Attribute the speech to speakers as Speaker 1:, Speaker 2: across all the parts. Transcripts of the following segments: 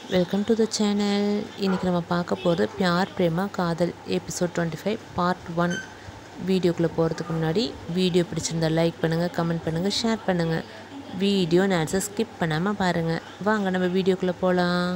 Speaker 1: welcome to the channel இன்றைக்கி நம்ம பார்க்க போகிறது Pyaar Prema Kaadhal episode twenty five part one வீடியோக்குள்ளே போகிறதுக்கு முன்னாடி வீடியோ பிடிச்சிருந்தா லைக் பண்ணுங்கள் கமெண்ட் பண்ணுங்கள் ஷேர் பண்ணுங்கள் வீடியோ நேரத்தை ஸ்கிப் பண்ணாமல் பாருங்கள் வாங்க நம்ம வீடியோக்குள்ளே போகலாம்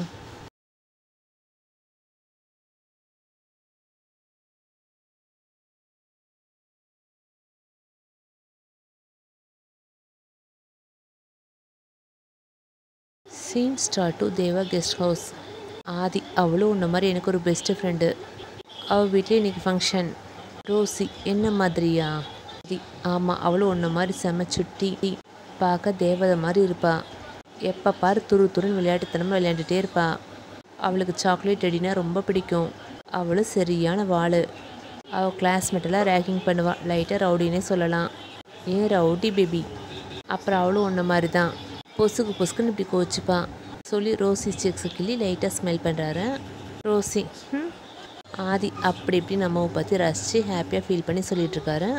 Speaker 1: scene star to Deva guest house Aadhi அவளும் உன்ன மாதிரி எனக்கு ஒரு பெஸ்ட்டு ஃப்ரெண்டு அவள் வீட்டில் இன்னைக்கு ஃபங்க்ஷன் ரோசி என்ன மாதிரியா ஆதி ஆமாம் அவளும் உன்ன மாதிரி செம சுட்டி பார்க்க தேவதை மாதிரி இருப்பா எப்போ பாரு துரு துருன்னு விளையாட்டுத்தனமாக விளையாண்டுட்டே இருப்பா அவளுக்கு சாக்லேட் அடினா ரொம்ப பிடிக்கும் அவளும் சரியான வாள் அவள் கிளாஸ்மேட்டெல்லாம் ரேக்கிங் பண்ணுவாள் லைட்டாக ரவுடினே சொல்லலாம் ஏன் ரவுடி பேபி அப்புறம் அவளும் ஒன்றை மாதிரி தான் பொசுக்கு பொசுக்குன்னு இப்படி கோச்சிப்பா சொல்லி ரோசி செக்ஸு கிள்ளி லைட்டாக ஸ்மெல் பண்ணுறாரு ரோசி ம் ஆதி அப்படி இப்படி நம்மவை பற்றி ரசித்து ஹாப்பியாக ஃபீல் பண்ணி சொல்லிகிட்ருக்காரு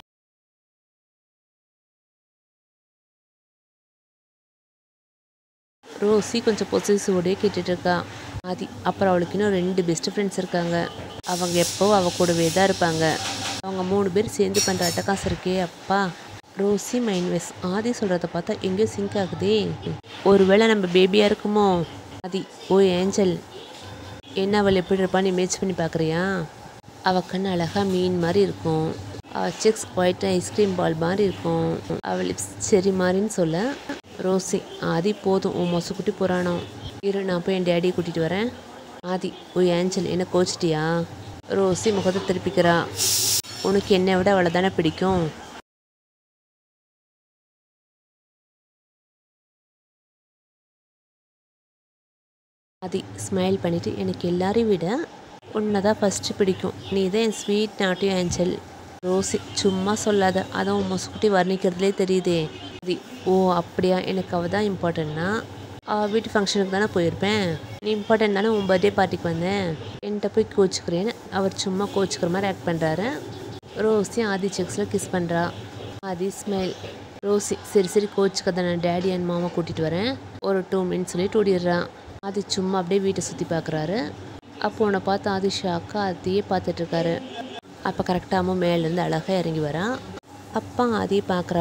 Speaker 1: ரோசி கொஞ்சம் பொசிசிவோடய கேட்டுட்ருக்கா ஆதி அப்புறம் அவளுக்கு இன்னும் ரெண்டு பெஸ்ட் ஃப்ரெண்ட்ஸ் இருக்காங்க அவங்க எப்போ அவ கூடவே தான் இருப்பாங்க அவங்க மூணு பேர் சேர்ந்து பண்ணுற அட்டகாசம் இருக்கே அப்பா ரோசி மைன்வெஸ் ஆதி சொல்கிறத பார்த்தா எங்கேயோ சிங்க் ஆகுதே ஒருவேளை நம்ம பேபியாக இருக்குமோ ஆதி ஓ ஏஞ்சல் என்ன அவள் எப்படி இருப்பான்னு இமேஜ் பண்ணி பார்க்குறியா அவள் கண் அழகாக மீன் மாதிரி இருக்கும் அவள் செக்ஸ் ஒயிட் ஐஸ்கிரீம் பால் மாதிரி இருக்கும் அவள் லிப்ஸ் செரி மாதிரின்னு சொல்ல ரோசி ஆதி போதும் உன் மொசக்குட்டி புராணம் இரு நான் போய் என் டேடியை கூட்டிகிட்டு வரேன் ஆதி ஓ ஏஞ்சல் என்ன கோச்சிட்டியா ரோசி முகத்தை திருப்பிக்கிறா உனக்கு என்னை விட அவளை தானே பிடிக்கும் ஆதி ஸ்மைல் பண்ணிவிட்டு எனக்கு எல்லாரையும் விட உன்னை தான் ஃபஸ்ட்டு பிடிக்கும் நீ தான் என் ஸ்வீட் நாட்டியம் ஏஞ்சல் ரோசி சும்மா சொல்லாத அதான் உன் மொசுக்குட்டி வர்ணிக்கிறதுலே தெரியுதே ஆதி ஓ அப்படியா எனக்கு அவள் தான் இம்பார்ட்டன்னா அவள் வீட்டு ஃபங்க்ஷனுக்கு தானே போயிருப்பேன் நீ இம்பார்ட்டன்ட் தானே உன் பர்த்டே பார்ட்டிக்கு வந்தேன் என்கிட்ட போய் கோச்சிக்கிறேன்னு அவர் சும்மா கோச்சிக்கிற மாதிரி ஆக்ட் பண்ணுறாரு ரோசி ஆதி செக்ஸில் கிஸ் பண்ணுறா ஆதி ஸ்மைல் ரோசி சரி சரி கோச்சுக்க நான் டேடி அண்ட் மாமா கூட்டிகிட்டு வரேன் ஒரு டூ மினிட்ஸ் சொல்லிட்டு ஓடிடுறான் ஆதி சும்மா அப்படியே வீட்டை சுற்றி பார்க்குறாரு அப்போ உன்னை பார்த்து ஆதி ஷாக்கா அதையே பார்த்துட்ருக்காரு அப்போ கரெக்டாக அம்மா மேலேருந்து அழகாக இறங்கி வரான் அப்பா ஆதியை பார்க்குறா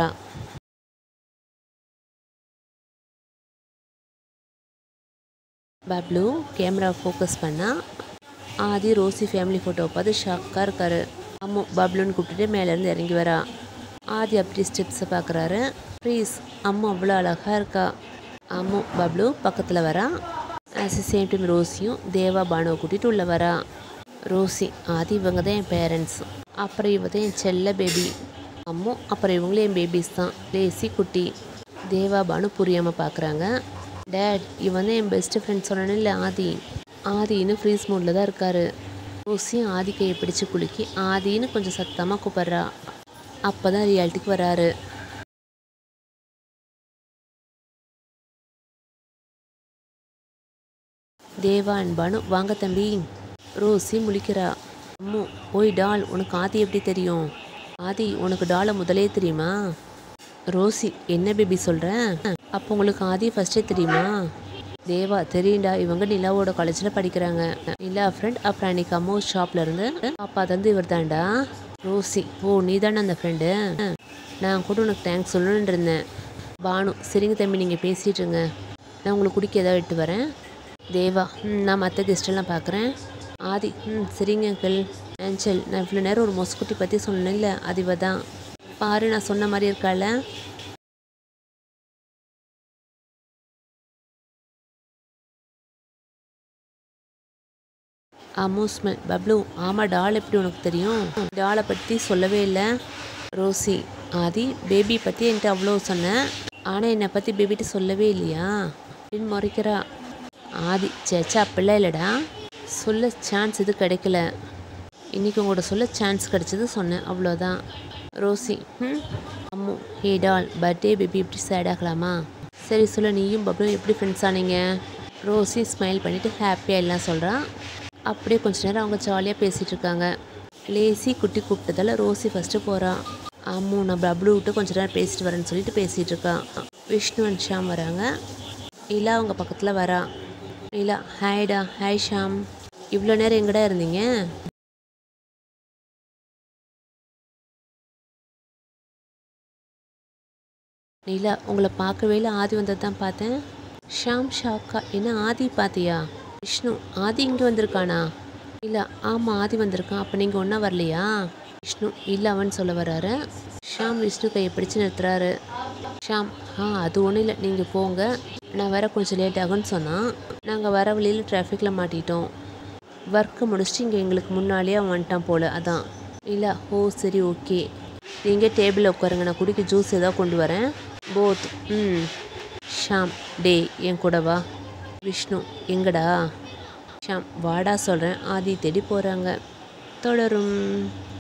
Speaker 1: பப்ளு கேமரா ஃபோக்கஸ் பண்ணால் ஆதி ரோசி ஃபேமிலி ஃபோட்டோவை பார்த்து ஷாக்காக இருக்காரு அம்மு பப்ளுன்னு கூப்பிட்டுட்டு மேலேருந்து இறங்கி வரா ஆதி அப்படி ஸ்டெப்ஸை பார்க்குறாரு ப்ளீஸ் அம்மா அவ்வளோ அழகாக இருக்கா அம்மு பப்ளு பக்கத்தில் வரா அட் சேம் டைம் ரோசியும் தேவா பானுவை கூட்டிகிட்டு உள்ளே வரா ரோசி ஆதி இவங்க தான் என் பேரண்ட்ஸ் அப்புறம் இவ தான் என் செல்ல பேபி அம்மு அப்புறம் இவங்களும் என் பேபிஸ் தான் லேசி குட்டி தேவா பானு புரியாமல் பார்க்குறாங்க டேட் இவன் தான் என் பெஸ்ட்டு ஃப்ரெண்ட் சொன்னேன்னு இல்லை ஆதி ஆதி இன்னும் ஃப்ரீஸ் மூடில் தான் இருக்காரு ரோசியும் ஆதி கையை பிடிச்சி குலுக்கி ஆதின்னு கொஞ்சம் சத்தமாக கூப்பிட்றா அப்போ தான் ரியாலிட்டிக்கு வராரு தேவா அன்பானு வாங்க தம்பி ரோசி முழிக்கிறா அம்மு ஓய் டால் உனக்கு ஆதி எப்படி தெரியும் ஆதி உனக்கு டாலை முதலே தெரியுமா ரோசி என்ன பேபி சொல்கிற அப்போ உங்களுக்கு ஆதி ஃபஸ்ட்டே தெரியுமா தேவா தெரியும்டா இவங்க நிலாவோட காலேஜில் படிக்கிறாங்க நிலா ஃப்ரெண்ட் அப்புறம் அன்னைக்கு அம்மா ஷாப்பில் இருந்து அப்பா தந்து இவர் தான்டா ரோசி ஓ நீ தானே அந்த ஃப்ரெண்டு நான் கூட உனக்கு தேங்க்ஸ் சொல்லணுன்னு இருந்தேன் பானு சரிங்க தம்பி நீங்கள் பேசிகிட்டு இருங்க நான் உங்களுக்கு குடிக்க ஏதாவது விட்டு வரேன் தேவா ம் நான் மற்ற கெஸ்டெல்லாம் பார்க்குறேன் ஆதி ம் சரிங்க அங்கிள் ஏஞ்சல் நான் இவ்வளோ நேரம் ஒரு மொசுக்குட்டி பற்றி சொன்னேன்ல அது இவ தான் பாரு நான் சொன்ன மாதிரி இருக்கால அமூஸ்மெண்ட் பப்ளு ஆமாம் டால் எப்படி உனக்கு தெரியும் டாலை பற்றி சொல்லவே இல்லை ரோசி ஆதி பேபி பற்றி என்கிட்ட அவ்வளோ சொன்னேன் ஆனால் என்னை பற்றி பேபிகிட்ட சொல்லவே இல்லையா அப்படின்னு முறைக்கிறா ஆதி சேச்சா அப்படிலாம் இல்லைடா சொல்ல சான்ஸ் இது கிடைக்கல இன்றைக்கி உங்களோட சொல்ல சான்ஸ் கிடைச்சது சொன்னேன் அவ்வளோதான் ரோசி ம் Ammu hey doll birthday baby இப்படி சேட் ஆகலாமா சரி சொல்ல நீயும் பப்ளும் எப்படி ஃப்ரெண்ட்ஸ் ஆனீங்க ரோசி ஸ்மைல் பண்ணிவிட்டு ஹாப்பியாக எல்லாம் சொல்கிறான் அப்படியே கொஞ்ச நேரம் அவங்க ஜாலியாக பேசிகிட்டு இருக்காங்க லேசி குட்டி கூப்பிட்டதால ரோசி ஃபஸ்ட்டு போகிறான் அம்மு நான் பப்ளு விட்டு கொஞ்ச நேரம் பேசிட்டு வரேன்னு சொல்லிட்டு பேசிகிட்டு இருக்கான் விஷ்ணு அண்ட் ஷாம் வராங்க இலா அவங்க பக்கத்தில் வரா நீலா ஹாய்டா ஹாய் ஷாம் இவ்வளோ நேரம் எங்கடா இருந்தீங்க நீலா உங்களை பார்க்கவே இல்லை ஆதி வந்தது தான் பார்த்தேன் ஷாம் ஷாக்கா என்ன ஆதி பார்த்தியா விஷ்ணு ஆதி இங்கே வந்திருக்கானா இல்லை ஆமாம் ஆதி வந்திருக்கான் அப்போ நீங்கள் ஒன்றா வரலையா விஷ்ணு இல்லை அவன் சொல்ல வராரு ஷாம் விஷ்ணு கையை பிடிச்சு நிறுத்துறாரு ஷாம் ஆ அது ஒன்றும் இல்லை நீங்கள் போங்க நான் வர கொஞ்சம் லேட் ஆகும்னு சொன்னான் நாங்கள் வர வழியில் டிராஃபிக்கில் மாட்டிட்டோம் ஒர்க்கு முடிச்சுட்டு இங்கே எங்களுக்கு முன்னாலேயே அவன் வந்துட்டான் போல் அதான் இல்லை ஓ சரி ஓகே நீங்கள் டேபிளில் உட்காருங்க நான் குடிக்க ஜூஸ் ஏதாவது கொண்டு வரேன் போத் ம் ஷாம் டே என் கூட வா விஷ்ணு எங்கடா ஷாம் வாடா சொல்கிறேன் ஆதி தேடி போகிறாங்க தொடரும்